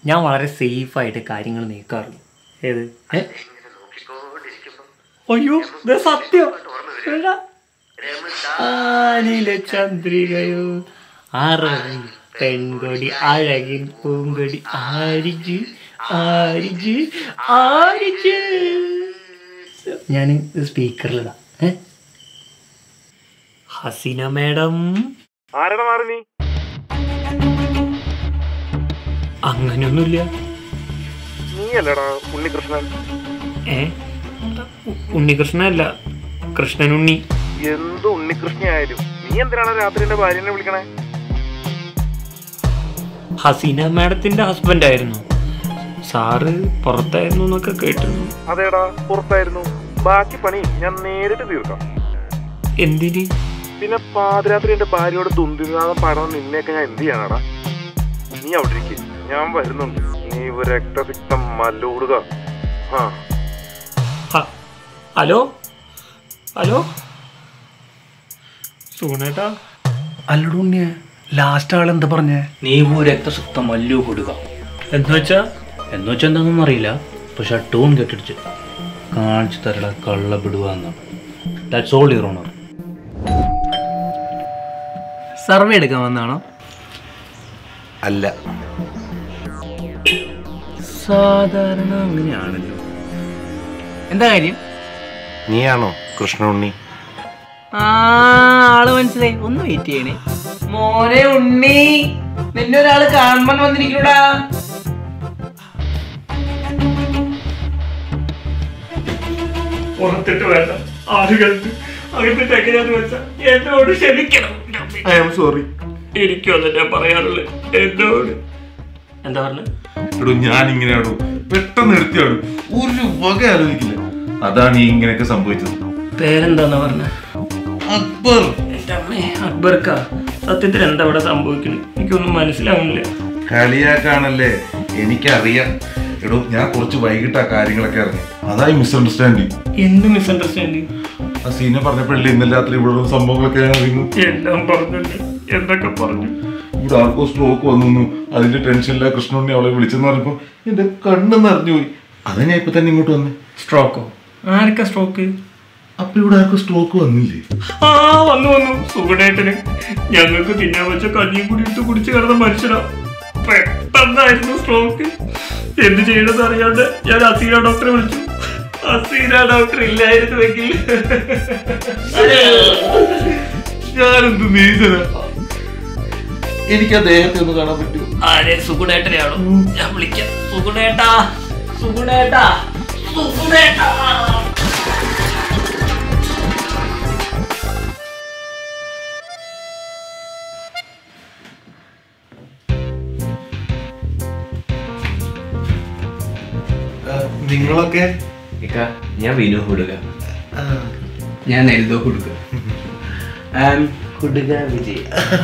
ഞാൻ വളരെ സേഫായിട്ട് കാര്യങ്ങൾ നീക്കാറുള്ളൂ ഏത് ഏ? അയ്യോ ഇത് സത്യം എടാ. ആനില ചന്ദ്രികയോ അറവി പെൺകൊടി അഴകിൻ പൂങ്കൊടി ആരിജ് ആരിജ് ആരിജ് ഞാൻ സ്പീക്കറിലിടാം ഏ ഹസീന മാഡം ആരാടാ മാറി നീ അങ്ങനെയൊന്നുമില്ല നീ അല്ലടാ ഉണ്ണികൃഷ്ണൻ ഏ ഉ- ഉണ്ണികൃഷ്ണനല്ല കൃഷ്ണനുണ്ണി എന്ത് ഉണ്ണികൃഷ്ണയായാലും നീ എന്തിനാണ് രാത്രി എന്റെ ഭാര്യനെ വിളിക്കണേ ഹസീന മാഡത്തിന്റെ ഹസ്ബൻഡ് ആയിരുന്നു സാറ് പുറത്തായിരുന്നു എന്നൊക്കെ കേട്ടിരുന്നു അതേടാ പുറത്തായിരുന്നു ബാക്കി പണി ഞാൻ നേരിട്ട് തീർക്കാം എന്തിന് പിന്നെ പാതിരാത്രി എന്റെ ഭാര്യയോട് തുന്തിനാതെ പാടാൻ നിന്നെയൊക്കെ ഞാൻ എന്ത് ചെയ്യാനാടാ നീ അവിടെ ഇരിക്കെ ഞാൻ വരുന്നുണ്ട് നീ ഒരു രക്തസിക്തം മല്ലൂടുക ആ ഹ- ഹലോ ഹലോ സൂണേട്ടാ അല്ലടോ ഉണ്ണിയെ ലാസ്റ്റ് ആൾ എന്താ പറഞ്ഞേ നീ പോ രക്തസുക്തം മല്ലു കൊടുക എന്ന് വെച്ചാ എന്ന് വെച്ചാൽ എന്താണെന്നൊന്നും അറിയില്ല പക്ഷെ ആ ടോൺ കേട്ടിടിച്ച് കാണിച്ചു തരട കള്ള വിടുക എന്നാണ് that's all your honour survey എടുക്കാൻ വന്നാണോ അല്ല സാധാരണ അങ്ങനെയാണല്ലോ എന്താ കാര്യം നീയാണോ കൃഷ്ണുണ്ണി ആ ആള് മനസ്സിലായി ഒന്ന് വെയിറ്റ് ചെയ്യണേ മോനെ ഉണ്ണി നിന്നെ ഒരാള് കാണാൻ വന്നിരിക്കണോടാ പുറത്തിട്ട് വേണ്ട ആളുകൾക്ക് അകത്തിട്ട് എങ്ങനെയാന്ന് വെച്ചാ എന്നോട് ക്ഷമിക്കണം ഐ ആം സോറി എനിക്കും അതന്നെ പറയാറുള്ളത് എന്നോട് എന്താ പറഞ്ഞ എടോ ഞാൻ ഇങ്ങനെയാണോ പെട്ടെന്ന് എടുത്തിയാടും ഒരു വക ആലോചിക്കില്ല അതാണ് ഈ ഇങ്ങനെയൊക്കെ സംഭവിച്ചത് പേരെന്താന്നാ പറഞ്ഞ അക്ബർ എന്റെ അമ്മേ അക്ബർക്ക സത്യത്തിൽ എന്താ ഇവിടെ സംഭവിക്കുന്നത് എനിക്കൊന്നും മനസ്സിലാവുന്നില്ല കളിയാക്കാണല്ലേ എനിക്കറിയാം എടോ ഞാൻ കുറച്ച് വൈകിട്ടാ കാര്യങ്ങളൊക്കെ അറിഞ്ഞു അതായി മിസ്അണ്ടർസ്റ്റാൻഡിങ് എന്ത് മിസ്അണ്ടർസ്റ്റാൻഡിങ് ആ സീനെ പറഞ്ഞപ്പോഴല്ലേ ഇന്നലെ രാത്രി ഇവിടെ ഉള്ള സംഭവങ്ങളൊക്കെ ഞാൻ അറിയുന്നു എല്ലാം പറഞ്ഞല്ലേ എന്തൊക്കെ പറഞ്ഞു ഇവിടെ ആർക്കോ സ്ട്രോക്ക് വന്നു അതിന്റെ ടെൻഷനില്ല കൃഷ്ണുണ്ണി അവളെ വിളിച്ചെന്ന് പറഞ്ഞപ്പോ എന്റെ കണ്ണ് നിറഞ്ഞുപോയി അതാ ഞാൻ ഇപ്പൊ തന്നെ ഇങ്ങോട്ട് വന്നേ സ്ട്രോക്കോ ആർക്കാ സ്ട്രോക്ക് അപ്പൊ ഇവിടെ ആർക്കും സ്ട്രോക്ക് വന്നില്ലേ ആ വന്നു വന്നു സുഖടേട്ടന് ഞങ്ങൾക്ക് തിന്നാൻ വെച്ച കഞ്ഞിയും കൂടി ഇട്ട് കുടിച്ച് കിടന്ന മനുഷ്യനാ പെട്ടെന്നായിരുന്നു സ്ട്രോക്ക് എന്ത് ചെയ്യണമെന്ന് അറിയാണ്ട് ഞാൻ അസീന ഡോക്ടറെ വിളിച്ചു അസീന ഡോക്ടർ ഇല്ലായിരുന്നുവെങ്കിൽ ഞാനെന്ത് നീചന എനിക്ക് അദ്ദേഹത്തെ ഒന്ന് കാണാൻ പറ്റുമോ ആരെ സുഗുണേട്ടനെയാണോ ഞാൻ വിളിക്കാം സുഗുണേട്ടാ സുഗുണേട്ടാ സുഗുണേട്ടാ നിങ്ങളൊക്കെ ഇക്ക ഞാൻ വിനു ഹുടുക ഞാൻ എൽദോ ഹുടുക ഹുടുക വിജയ്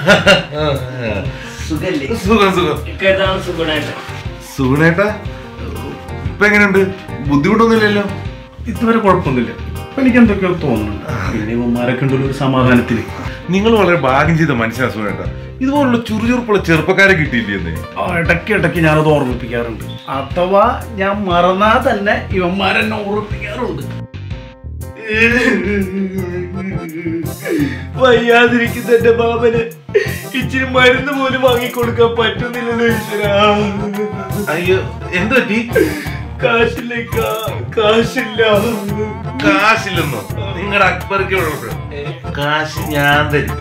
സുഖല്ലേ സുഖം സുഖം ഇതാണ് സുഗുണേട്ടൻ സുഗുണേട്ടാ ഇപ്പൊ എങ്ങനെയുണ്ട് ബുദ്ധിമുട്ടൊന്നുമില്ലല്ലോ ഇതുവരെ കുഴപ്പമൊന്നുമില്ല ഇപ്പൊ എനിക്ക് എന്തൊക്കെയോ തോന്നുന്നുണ്ട് പിന്നെ ഇവന്മാരൊക്കെ ഉണ്ടല്ലോ ഒരു സമാധാനത്തിന് നിങ്ങൾ വളരെ ഭാഗ്യം ചെയ്ത മനുഷ്യനാ സുഗുണേട്ടാ ഇതുപോലുള്ള ചുറുചുറുപ്പുള്ള ചെറുപ്പക്കാരെ കിട്ടിയില്ലേ എന്നേ ആ, ഇടയ്ക്ക് ഇടയ്ക്ക് ഞാനത് ഓർമ്മിപ്പിക്കാറുണ്ട് അഥവാ ഞാൻ മറന്നാ തന്നെ ഇവന്മാരെന്നെ ഓർമ്മിപ്പിക്കാറുണ്ട് വയ്യാതിരിക്കുന്ന എന്റെ ബാബന് ഇച്ചിരി മരുന്ന് പോലും വാങ്ങിക്കൊടുക്കാൻ പറ്റുന്നില്ലല്ലോ ഈശ്വരാ അയ്യോ എന്ത് പറ്റി കാശില്ല കാശില്ല കാശില്ലെന്നോ നിങ്ങളുടെ അക്ബർക്ക് ഇവിടെ ഉണ്ടോ? കാശ് ഞാൻ തരും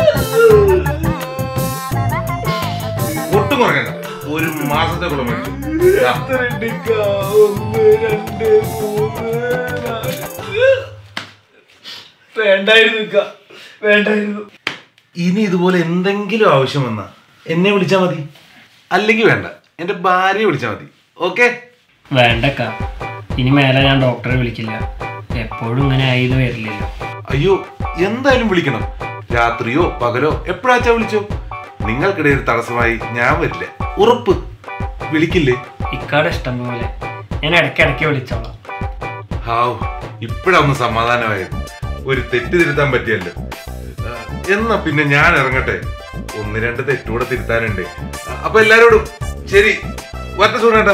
ഒട്ടും കുറയ്ക്കണ്ട ഒരു മാസത്തെ മേടിച്ചു ദാ, ഒന്ന് രണ്ട് മൂന്ന് നാല് വേണ്ടായിരുന്നു ഇക്ക. വേണ്ടായിരുന്നു ഇനി ഇതുപോലെ എന്തെങ്കിലും ആവശ്യം വന്നാ എന്നെ വിളിച്ചാ മതി അല്ലെങ്കിൽ വേണ്ട എന്റെ ഭാര്യയെ വിളിച്ചാ മതി ഓക്കെ വേണ്ടക്ക ഇനി മേലെ ഞാൻ ഡോക്ടറെ വിളിക്കില്ല എപ്പോഴും ഇങ്ങനെ ആയത് വരില്ലല്ലോ അയ്യോ എന്തായാലും വിളിക്കണം രാത്രിയോ പകലോ എപ്പോഴാച്ചാ വിളിച്ചോ നിങ്ങൾക്കിടയിൽ ഒരു തടസ്സമായി ഞാൻ വരില്ല ഉറപ്പ് വിളിക്കില്ലേ ഇക്കാടെ ഇഷ്ടം പോലെ ഞാൻ ഇടയ്ക്കിടയ്ക്ക് വിളിച്ചോളാം ഹാവ് ഇപ്പഴാ ഒന്ന് സമാധാനമായത് ഒരു തെറ്റ് തിരുത്താൻ പറ്റിയല്ലോ ആ, എന്നാ പിന്നെ ഞാൻ ഇറങ്ങട്ടെ ഒന്ന് രണ്ട് തെറ്റുകൂടെ തിരുത്താനുണ്ട് അപ്പൊ എല്ലാരോടും ശരി ഒറ്റ സൂണേട്ടാ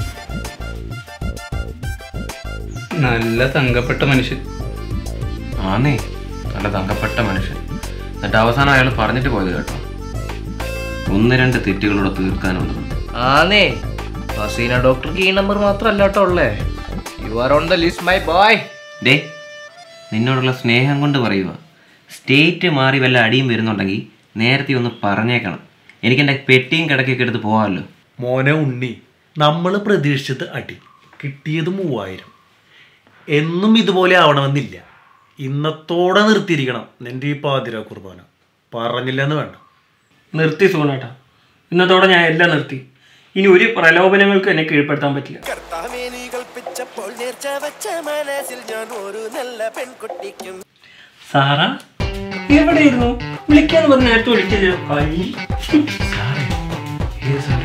നല്ല തങ്കപ്പെട്ട മനുഷ്യൻ ആന്നേ നല്ല തങ്കപ്പെട്ട മനുഷ്യൻ എന്നിട്ട് അവസാനം അയാൾ പറഞ്ഞിട്ട് പോയത് കേട്ടോ ഒന്ന് രണ്ട് തെറ്റുകളൂടെ തീർക്കാനുള്ളത് ആന്നേ ഹസീന ഡോക്ടർക്ക് ഈ നമ്പർ മാത്രമല്ല കേട്ടോ ഉള്ളേ you are on the list my boy ഡേ നിന്നോടുള്ള സ്നേഹം കൊണ്ട് പറയുക സ്റ്റേറ്റ് മാറി വല്ല അടിയും വരുന്നുണ്ടെങ്കിൽ നേരത്തെ ഒന്ന് പറഞ്ഞേക്കണം എനിക്ക് എൻ്റെ പെട്ടിയും കിടക്കൊക്കെ എടുത്ത് പോകാമല്ലോ മോനെ ഉണ്ണി നമ്മൾ പ്രതീക്ഷിച്ചത് അടി കിട്ടിയത് മൂവായിരം എന്നും ഇതുപോലെ ആവണമെന്നില്ല ഇന്നത്തോടെ നിർത്തിയിരിക്കണം നിന്റെ ഈ പാതിര കുർബാന പറഞ്ഞില്ലെന്ന് വേണ്ട നിർത്തി സൂണേട്ടാ ഇന്നത്തോടെ ഞാൻ എല്ലാം നിർത്തി ഇനി ഒരു പ്രലോഭനങ്ങൾക്ക് എന്നെ കീഴ്പ്പെടുത്താൻ പറ്റില്ല കർത്താവേ നീ കൽപ്പിച്ചപ്പോൾ നേർച്ച വെച്ച മനസ്സിൽ ഞാൻ ഒരു നല്ല പെൺകുട്ടിക്കും സാറാ എവിടെയായിരുന്നു വിളിക്കാന്ന് പറഞ്ഞ നേരത്തെ വിളിക്കില്ല കൈ ഏത് സാധനം